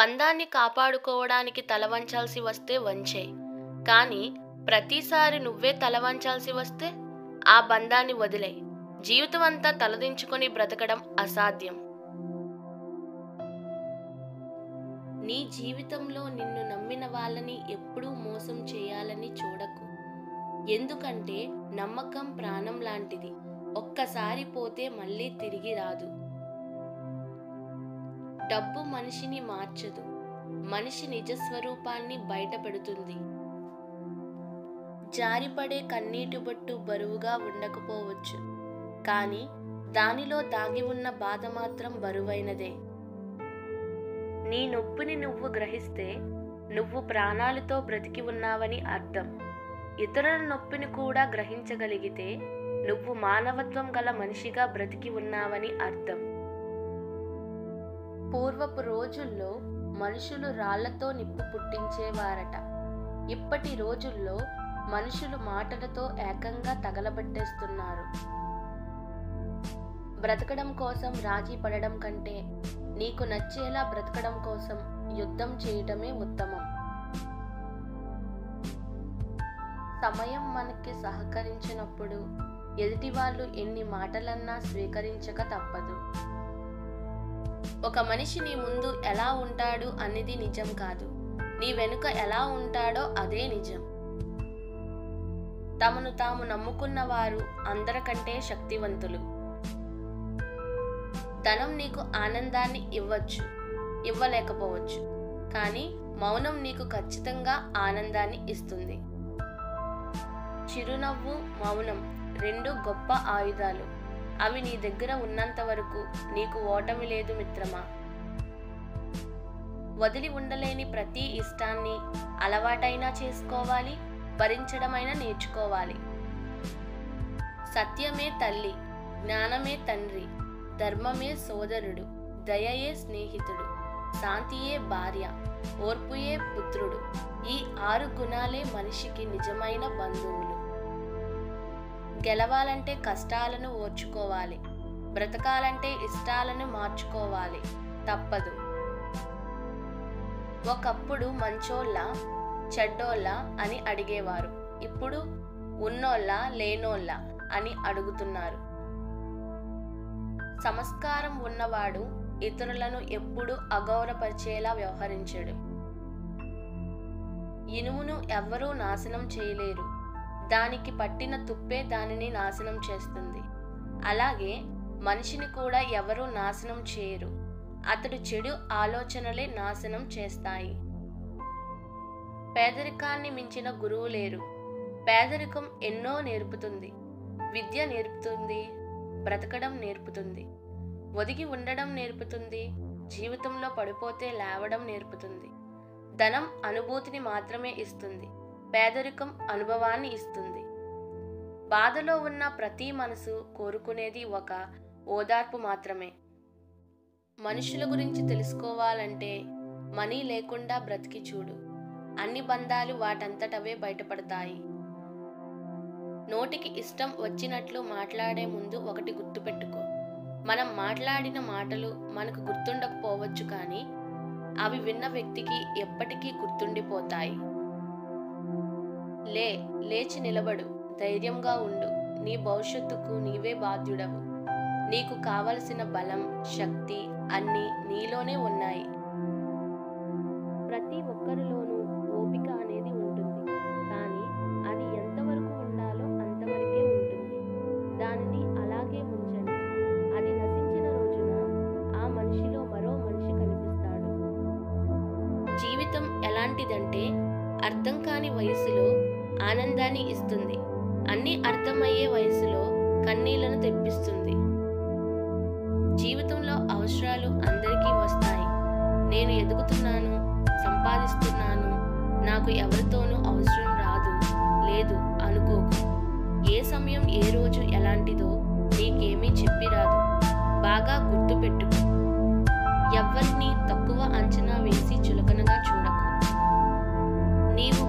బంధాన్ని కాపాడుకోవడానికి తల వంచాల్సి వస్తే వంచేయ్ కానీ ప్రతిసారి నువ్వే తల వంచాల్సి వస్తే ఆ బంధాన్ని వదిలేయ్ జీవితం అంతా తలదించుకొని బ్రతకడం అసాధ్యం నీ జీవితంలో నిన్ను నమ్మిన వాళ్ళని ఎప్పుడూ మోసం చేయాలని చూడకు ఎందుకంటే నమ్మకం ప్రాణం లాంటిది ఒక్కసారి పోతే మళ్ళీ తిరిగి రాదు డబ్బు మనిషిని మార్చదు మనిషి నిజస్వరూపాన్ని బయటపెడుతుంది జారిపడే కన్నీటి బొట్టు బరువుగా ఉండకపోవచ్చు కానీ దానిలో దాగి ఉన్న బాధ మాత్రం బరువైనదే నీ నొప్పిని నువ్వు గ్రహిస్తే నువ్వు ప్రాణాలతో బ్రతికి ఉన్నావని అర్థం ఇతరుల నొప్పిని కూడా గ్రహించగలిగితే నువ్వు మానవత్వం గల మనిషిగా బ్రతికి ఉన్నావని అర్థం పూర్వపు రోజుల్లో మనుషులు రాళ్లతో నిప్పు పుట్టించేవారట ఇప్పటి రోజుల్లో మనుషులు మాటలతో ఏకంగా తగలబెట్టేస్తున్నారు బ్రతకడం కోసం రాజీ పడడం కంటే నీకు నచ్చేలా బ్రతకడం కోసం యుద్ధం చేయటమే ఉత్తమం సమయం మనకి సహకరించినప్పుడు ఎదుటి వాళ్ళు ఎన్ని మాటలన్నా స్వీకరించక తప్పదు ఒక మనిషి నీ ముందు ఎలా ఉంటాడు అనేది నిజం కాదు నీ వెనుక ఎలా ఉంటాడో అదే నిజం తమను తాము నమ్ముకున్న వారు అందరికంటే శక్తివంతులు ధనం నీకు ఆనందాన్ని ఇవ్వచ్చు ఇవ్వలేకపోవచ్చు కానీ మౌనం నీకు ఖచ్చితంగా ఆనందాన్ని ఇస్తుంది చిరునవ్వు మౌనం రెండు గొప్ప ఆయుధాలు అవి నీ దగ్గర ఉన్నంత వరకు నీకు ఓటమి లేదు మిత్రమా వదిలి ఉండలేని ప్రతి ఇష్టాన్ని అలవాటైనా చేసుకోవాలి భరించడమైనా నేర్చుకోవాలి సత్యమే తల్లి జ్ఞానమే తండ్రి ధర్మమే సోదరుడు దయయే స్నేహితుడు శాంతియే భార్య ఓర్పుయే పుత్రుడు ఈ ఆరు గుణాలే మనిషికి నిజమైన బంధువులు గెలవాలంటే కష్టాలను ఓర్చుకోవాలి బ్రతకాలంటే ఇష్టాలను మార్చుకోవాలి తప్పదు ఒకప్పుడు మంచోళ్ళ చెడ్డోళ్ళ అని అడిగేవారు ఇప్పుడు ఉన్నోళ్ళ లేనోళ్ళ అని అడుగుతున్నారు సంస్కారం ఉన్నవాడు ఇతరులను ఎప్పుడు అగౌరవపరిచేలా వ్యవహరించడు ఇనుమును ఎవ్వరూ నాశనం చేయలేరు దానికి పట్టిన తుప్పే దానిని నాశనం చేస్తుంది అలాగే మనిషిని కూడా ఎవరూ నాశనం చేయరు అతడు చెడు ఆలోచనలే నాశనం చేస్తాయి పేదరికాన్ని మించిన గురువు లేరు పేదరికం ఎన్నో నేర్పుతుంది విద్య నేర్పుతుంది బ్రతకడం నేర్పుతుంది ఒదిగి ఉండడం నేర్పుతుంది జీవితంలో పడిపోతే లేవడం నేర్పుతుంది ధనం అనుభూతిని మాత్రమే ఇస్తుంది పేదరికం అనుభవాన్ని ఇస్తుంది బాధలో ఉన్న ప్రతి మనసు కోరుకునేది ఒక ఓదార్పు మాత్రమే మనుషుల గురించి తెలుసుకోవాలంటే మనీ లేకుండా బ్రతికి చూడు అన్ని బంధాలు వాటంతటవే బయటపడతాయి నోటికి ఇష్టం వచ్చినట్లు మాట్లాడే ముందు ఒకటి గుర్తుపెట్టుకో మనం మాట్లాడిన మాటలు మనకు గుర్తుండకపోవచ్చు కానీ అవి విన్న వ్యక్తికి ఎప్పటికీ గుర్తుండిపోతాయి లే లేచి నిలబడు ధైర్యంగా ఉండు నీ భవిష్యత్తుకు నీవే బాధ్యుడవు నీకు కావలసిన బలం శక్తి అన్నీ నీలోనే ఉన్నాయి ప్రతి ఒక్కరిలోనూ ఓపిక అనేది ఉంటుంది కానీ అది ఎంతవరకు ఉండాలో అంతవరకే ఉంటుంది దానిని అలాగే ఉంచండి అది నశించిన రోజున ఆ మనిషిలో మరో మనిషి కనిపిస్తాడు జీవితం ఎలాంటిదంటే అర్థం కాని వయసులో ఆనందాన్ని ఇస్తుంది అన్ని అర్థమయ్యే వయసులో కన్నీళ్లను తెప్పిస్తుంది జీవితంలో అవసరాలు అందరికీ వస్తాయి నేను ఎదుగుతున్నాను సంపాదిస్తున్నాను నాకు ఎవరితోనూ అవసరం రాదు లేదు అనుకోకు ఏ సమయం ఏ రోజు ఎలాంటిదో నీకేమీ చెప్పి రాదు బాగా గుర్తుపెట్టుకో ఎవ్వరిని తక్కువ అంచనా వేసి చులకనగా చూడకు నీవు